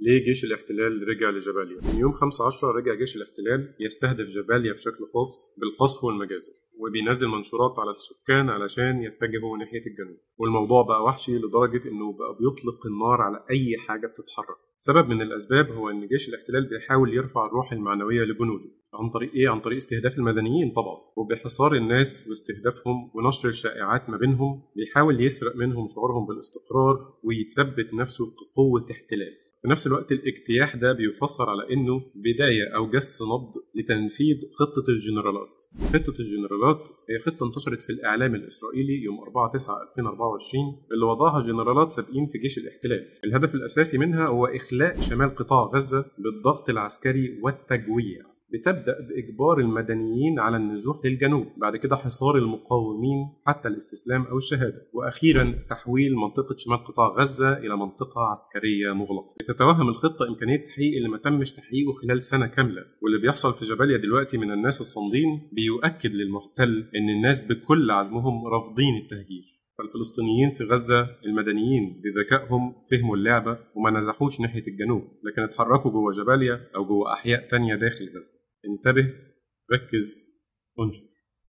ليه جيش الاحتلال رجع لجباليا؟ من يوم 5 10 رجع جيش الاحتلال يستهدف جباليا بشكل خاص بالقصف والمجازر وبينزل منشورات على السكان علشان يتجهوا ناحية الجنوب والموضوع بقى وحشي لدرجة انه بقى بيطلق النار على اي حاجة بتتحرك سبب من الاسباب هو ان جيش الاحتلال بيحاول يرفع الروح المعنوية لجنوده عن طريق ايه عن طريق استهداف المدنيين طبعا وبحصار الناس واستهدافهم ونشر الشائعات ما بينهم بيحاول يسرق منهم شعورهم بالاستقرار ويثبت نفسه كقوة احتلال في نفس الوقت الاجتياح ده بيفسر على انه بدايه او جس نبض لتنفيذ خطه الجنرالات. خطه الجنرالات هي خطه انتشرت في الاعلام الاسرائيلي يوم 4 9 2024 اللي وضعها جنرالات سابقين في جيش الاحتلال. الهدف الاساسي منها هو اخلاء شمال قطاع غزه بالضغط العسكري والتجويع. بتبدأ بإجبار المدنيين على النزوح للجنوب بعد كده حصار المقاومين حتى الاستسلام أو الشهادة وأخيرا تحويل منطقة شمال قطاع غزة إلى منطقة عسكرية مغلقة بتتوهم الخطة إمكانية تحقيق اللي ما تمش تحقيقه خلال سنة كاملة واللي بيحصل في جباليا دلوقتي من الناس الصامدين بيؤكد للمحتل إن الناس بكل عزمهم رافضين التهجير فالفلسطينيين في غزة المدنيين بذكائهم فهموا اللعبة وما نزحوش ناحية الجنوب لكن اتحركوا جوه جباليا أو جوه أحياء تانية داخل غزة انتبه ركز انشر